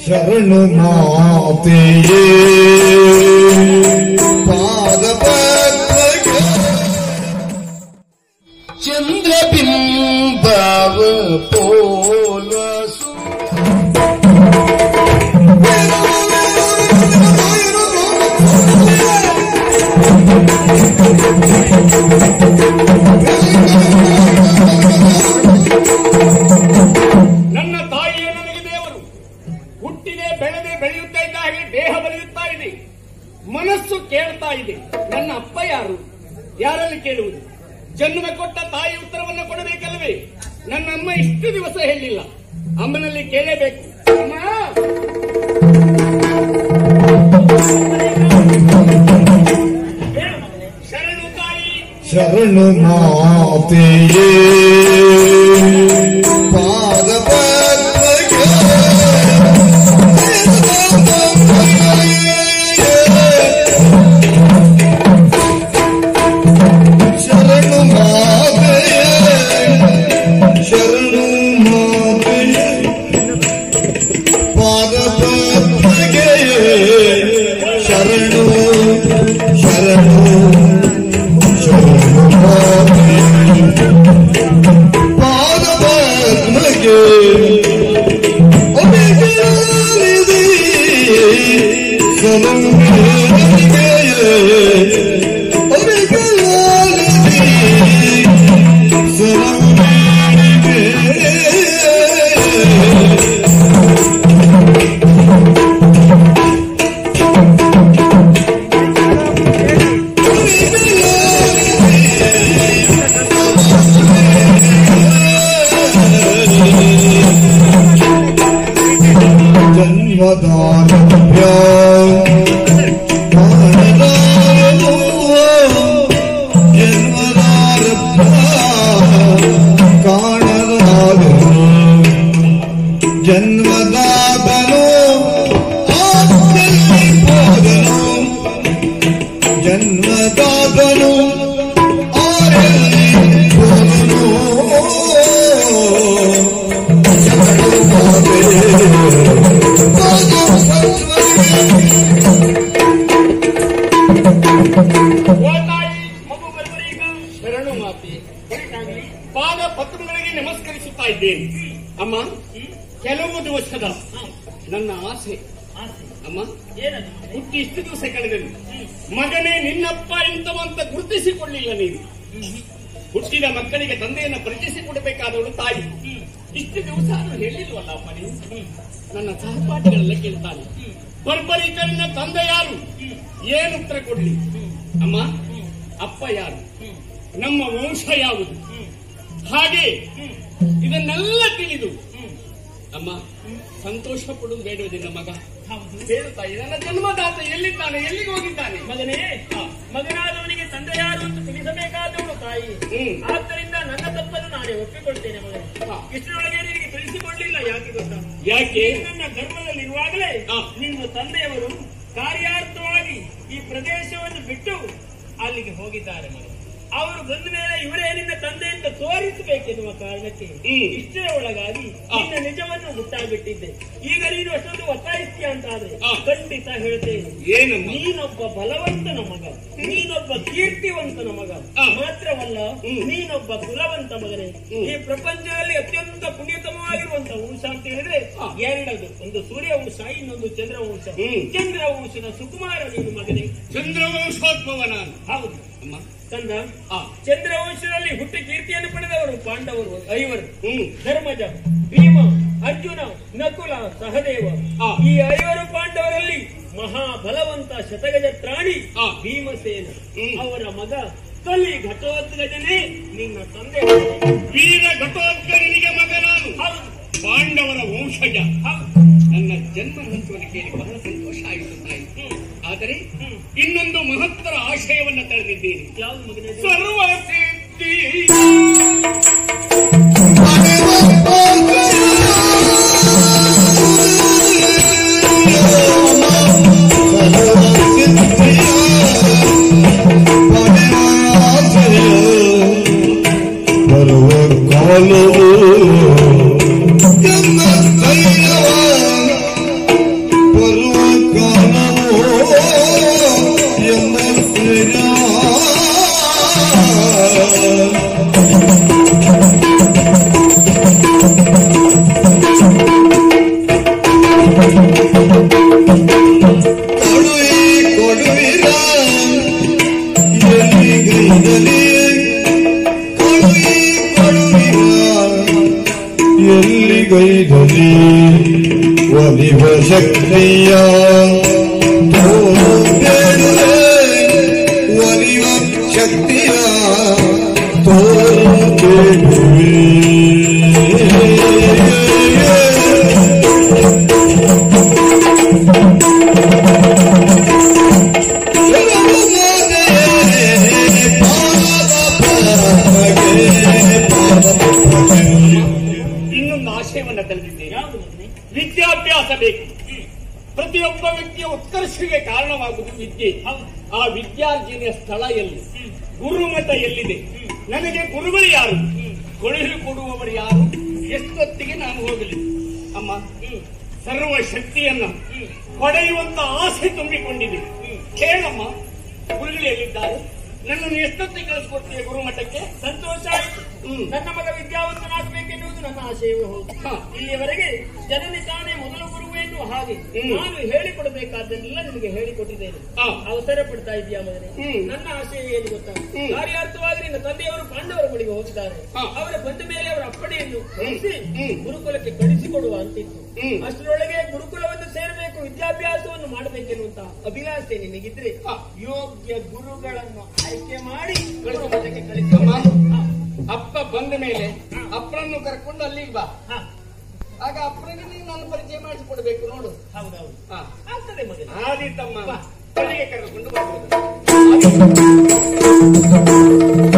ಶರಣು ಮಾತೆಯೇ ಪಾದ ಪದ್ಮಕ್ಕೆ ಚಂದ್ರಬಿಂಬವ ಪೋಲ ನನ್ನ ತಾಯಿಯೇ ನನಗೆ ದೇವರು ಹುಟ್ಟಿದೆ ಬೆಳೆದೆ ಬೆಳೆಯುತ್ತಾ ಇದ್ದ ಹಾಗೆ ದೇಹ ಬಲಿಯುತ್ತಾ ಇದೆ ಮನಸ್ಸು ಕೇಳ್ತಾ ಇದೆ ನನ್ನ ಅಪ್ಪ ಯಾರು ಯಾರಲ್ಲಿ ಕೇಳುವುದು ಜನ್ಮ ಕೊಟ್ಟ ತಾಯಿ ಉತ್ತರವನ್ನು ಕೊಡಬೇಕಲ್ಲವೇ ನನ್ನ ಅಮ್ಮ ಇಷ್ಟು ದಿವಸ ಹೇಳಿಲ್ಲ ಅಮ್ಮನಲ್ಲಿ ಕೇಳಲೇಬೇಕು ಅಮ್ಮ ಶರಣು ತಾಯಿ ಶರಣು ಮಾತೆಯೇ ಪಾದ ಪದ್ಮಕ್ಕೆ ಶರಣು ಮಾತೆಯೇ ಶರಣು ಮಾತೆಯೇ ಪಾದ ಪದ್ಮಕ್ಕೆ ಶರಣು ಶರಣು ಪಾದಪದ್ಮಗೆ ಅಭಿಗಾಲಿದೆ ಸಲಂಗೆ ಅಭಿಗಾಲಿದೆ ಸಲಂಗೆ ಜನ್ಮದಾನಭ್ಯ ಮಾನದಾನೋ ಜನ್ಮದಾನಭ್ಯ ಕಾಣದಾನೋ ಜನ್ಮದಾತನೋ ಆತ್ಮಲ್ಲಿ ಹೋದನು ಜನ್ಮದಾತನು ಆರಲ್ಲಿ ಹೋದನು ಶರಣು ಓ ತಾಯಿ ಮಗು ಬರುವರೀಗ ಶರಣು ಮಾತೆ ಪಾದ ಪತ್ರಗಳಿಗೆ ನಮಸ್ಕರಿಸುತ್ತಾ ಇದ್ದೇನೆ ಅಮ್ಮ ಕೆಲವು ದಿವಸದ ನನ್ನ ಆಸೆ ಅಮ್ಮ ಹುಟ್ಟಿ ಇಷ್ಟು ದಿವಸ ಕಳೆದನು ಮಗನೇ ನಿನ್ನಪ್ಪ ಎಂತವಂತ ಗುರುತಿಸಿಕೊಳ್ಳಿಲ್ಲ ನೀನು ಹುಟ್ಟಿದ ಮಕ್ಕಳಿಗೆ ತಂದೆಯನ್ನು ಪರಿಚಯಿಸಿಕೊಡಬೇಕಾದವಳು ತಾಯಿ ಇಷ್ಟು ದಿವಸ ಆದ್ರೂ ಹೇಳಿಲ್ವಲ್ಲ ಅಪ್ಪ ನೀನು ನನ್ನ ಸಹಪಾಠಿಗಳೆಲ್ಲ ಕೇಳ್ತಾನೆ ಬರ್ಬರಿಕರಿನ ತಂದೆ ಯಾರು ಏನು ಉತ್ತರ ಕೊಡ್ಲಿ ಅಮ್ಮ ಅಪ್ಪ ಯಾರು ನಮ್ಮ ವಂಶ ಯಾವುದು ಹಾಗೆ ಇದನ್ನೆಲ್ಲ ತಿಳಿದು ಅಮ್ಮ ಸಂತೋಷ ಪಡುವುದು ಬೇಡುವುದಿಲ್ಲ ಮಗ ಹೇಳುತ್ತಾ ನನ್ನ ಜನ್ಮದಾತ ಎಲ್ಲಿದ್ದಾನೆ ಎಲ್ಲಿಗೆ ಹೋಗಿದ್ದಾನೆ ಮಗನೇ ಮಗನಾದವನಿಗೆ ತಂದೆ ಯಾರು ಅಂತ ತಿಳಿಸಬೇಕಾದವಳು ತಾಯಿ ಹ್ಮ್. ಆದ್ದರಿಂದ ನನ್ನ ತಪ್ಪನ್ನು ನಾನೇ ಒಪ್ಪಿಕೊಳ್ತೇನೆ ಮಗನೇ ಹಾ. ಇಷ್ಟರೊಳಗೆ ನಿನಗೆ ತಿಳಿಸಿಕೊಳ್ಳಿಲ್ಲ ಯಾಕೆ ಗೊತ್ತಾ ಯಾಕೆ ನನ್ನ ಗರ್ಭದಲ್ಲಿರುವಾಗಲೇ ಹಾ. ನಿಮ್ಮ ತಂದೆಯವರು ಕಾರ್ಯಾರ್ಥವಾಗಿ ಈ ಪ್ರದೇಶವನ್ನು ಬಿಟ್ಟು ಅಲ್ಲಿಗೆ ಹೋಗಿದ್ದಾರೆ ಮಗ ಅವರು ಬಂದ ಮೇಲೆ ಇವರೇ ನಿನ್ನ ತಂದೆ ಅಂತ ತೋರಿಸಬೇಕೆನ್ನುವ ಕಾರಣಕ್ಕೆ ಹ್ಮ್. ಇಷ್ಟೇ ಒಳಗಾಗಿ ಹಾ. ನಿನ್ನ ನಿಜವನ್ನು ಮುಟ್ಟಾಗ್ಬಿಟ್ಟಿದ್ದೆ ಈಗ ನೀನು ಅಷ್ಟೊಂದು ಒತ್ತಾಯಿಸ್ತೀಯ ಅಂತ ಆದ್ರೆ ಹಾ. ಖಂಡಿತ ಹೇಳ್ತೇನೆ ಏನಮ್ಮ ನೀನೊಬ್ಬ ಬಲವಂತನ ಮಗ ನೀನೊಬ್ಬ ಕೀರ್ತಿವಂತನ ಮಗ ಆ. ಮಾತ್ರವಲ್ಲ ಹ್ಮ್. ನೀನೊಬ್ಬ ಕುಲವಂತ ಮಗನೇ ಹ್ಮ್. ಈ ಪ್ರಪಂಚದಲ್ಲಿ ಅತ್ಯಂತ ಪುಣ್ಯತಮವಾಗಿರುವಂತ ವಂಶ ಅಂತ ಹೇಳಿದ್ರೆ ಆ. ಎರಡದು ಒಂದು ಸೂರ್ಯ ವಂಶ ಇನ್ನೊಂದು ಚಂದ್ರ ವಂಶ ಹ್ಮ್. ಚಂದ್ರ ವಂಶದ ಸುಕುಮಾರ ನೀನು ಮಗನೇ ಚಂದ್ರವಂಶೋದ್ಭವ ನಾನು ಹೌದು ಅಮ್ಮ ಕಂದ ಆ ಚಂದ್ರ ವಂಶದಲ್ಲಿ ಹುಟ್ಟಿ ಕೀರ್ತಿಯನ್ನು ಪಡೆದವರು ಪಾಂಡವರು ಐವರು ಹ್ಮ್ ಧರ್ಮಜ ಭೀಮ ಅರ್ಜುನ ನಕುಲ ಸಹದೇವ ಆ. ಈ ಐವರು ಪಾಂಡವರಲ್ಲಿ ಮಹಾಬಲವಂತ ಶತಗಜ ತ್ರಾಣಿ ಆ. ಭೀಮಸೇನ ಹ್ಮ್. ಅವರ ಮಗ ಕಲಿ ಘಟೋತ್ಕಜನೇ ನಿನ್ನ ತಂದೆ ವೀರ ಘಟೋತ್ಕರನಿಗೆ ಮಗ ನಾನು ಹೌದು ಪಾಂಡವರ ವಂಶಜ ಹೌದು ನನ್ನ ಜನ್ಮ ಹಂತವನ್ನು ಕೇಳಿ ಬಹಳ ಸಂತೋಷ ಆಯಿತು ತಾಯಿ ಹ್ಮ್. ಆದರೆ ಹ್ಮ್. ಇನ್ನೊಂದು ಮಹತ್ತರ ಆಶಯವನ್ನ ತಳೆದಿದ್ದೇನೆ ಯಾವ್ದು ಮಗನೇ ಇದು? ಸರ್ವ ಸಿದ್ಧಿ ಬರುವ ಕಾಲವು ಎನ್ನ ಧೈರ್ಯವ ಒಲಿವ ಶಕ್ತಿಯ ತೋರುತ್ತೇನೆ ಒಲಿವ ಶಕ್ತಿಯ ತೋರುತ್ತೇನೆ ಇನ್ನೊಂದು ಆಶಯವನ್ನ ತಿಳಿದಿದ್ದೇನೆ ಯಾವುದು ಮಗನೇ? ವಿದ್ಯಾಭ್ಯಾಸ ಬೇಕು ಪ್ರತಿಯೊಬ್ಬ ವ್ಯಕ್ತಿಯ ಉತ್ಕರ್ಷಕ್ಕೆ ಕಾರಣವಾಗುವುದು ವಿದ್ಯೆ ಆ ವಿದ್ಯಾರ್ಜನೆಯ ಸ್ಥಳ ಎಲ್ಲಿ ಗುರುಮಠ ಎಲ್ಲಿದೆ ನನಗೆ ಗುರುಗಳು ಯಾರು ಕೊಳಲು ಕೊಡುವವರು ಯಾರು ಎಷ್ಟೊತ್ತಿಗೆ ನಾನು ಹೋಗಲಿ ಅಮ್ಮ ಸರ್ವ ಶಕ್ತಿಯನ್ನ ಪಡೆಯುವಂತ ಆಸೆ ತುಂಬಿಕೊಂಡಿದೆ ಕೇಳಮ್ಮ ಗುರುಗಳು ಎಲ್ಲಿದ್ದಾರೆ ನನ್ನನ್ನು ಎಷ್ಟೊತ್ತಿಗೆ ಕಳಿಸ್ಕೊಡ್ತೀಯ ಗುರುಮಠಕ್ಕೆ ಸಂತೋಷ ಆಯ್ತು ಹ್ಮ್. ನನ್ನ ಮಗ ವಿದ್ಯಾವಂತನಾಗಬೇಕೆನ್ನುವುದು ನನ್ನ ಆಶಯವೇ ಹೌದು ಹ. ಇಲ್ಲಿಯವರೆಗೆ ಜನನಿ ತಾನೇ ಮೊದಲ ಗುರು ಎನ್ನುವ ಹಾಗೆ ಹ್ಮ್. ನಾನು ಹೇಳಿಕೊಡಬೇಕಾದ್ದನ್ನೆಲ್ಲ ನಿನಗೆ ಹೇಳಿಕೊಟ್ಟಿದ್ದೇನೆ ಹ. ಅವಸರ ಪಡ್ತಾ ಇದೆಯಾ ಮಗನೇ ಹ್ಮ್. ನನ್ನ ಆಶಯ ಏನು ಗೊತ್ತಾ ಹ್ಮ್. ಕಾರ್ಯಾರ್ಥವಾಗಿ ನಿನ್ನ ತಂದೆಯವರು ಪಾಂಡವರ ಬಳಿಗೆ ಹೋಗಿದ್ದಾರೆ ಹ. ಅವರ ಬಂದ ಮೇಲೆ ಅವರ ಅಪ್ಪಣೆಯನ್ನು ಹೊರಿಸಿ ಹ್ಮ್. ಗುರುಕುಲಕ್ಕೆ ಕಳಿಸಿಕೊಡುವ ಅಂತಿತ್ತು ಹ್ಮ್. ಅಷ್ಟರೊಳಗೆ ಗುರುಕುಲವನ್ನು ಸೇರಬೇಕು ವಿದ್ಯಾಭ್ಯಾಸವನ್ನು ಮಾಡಬೇಕೆನ್ನುವಂತ ಅಭಿಲಾಷೆ ನಿನಗಿದ್ರೆ ಹ. ಯೋಗ್ಯ ಗುರುಗಳನ್ನು ಆಯ್ಕೆ ಮಾಡಿ ಕಳಿಸು. ಗುರುಕುಲಕ್ಕೆ ಅಮ್ಮ, ಕಳಿಸಿ ಅಪ್ಪ ಬಂದ ಮೇಲೆ ಅಪ್ಪನನ್ನು ಕರ್ಕೊಂಡು ಅಲ್ಲಿಗೆ ಬಾ ಹ. ಆಗ ಅಪ್ಪನಿಗೆ ನೀನು ನನ್ನ ಪರಿಚಯ ಮಾಡಿಸಿಕೊಡ್ಬೇಕು ನೋಡು ಹೌದೌದು ಹಾ. ಆಗ್ತದೆ ಮಗನೇ ಆದೀತಮ್ಮ ಬಾ. ಅಲ್ಲಿಗೆ ಕರೆದುಕೊಂಡು ಬರ್ಬೋದು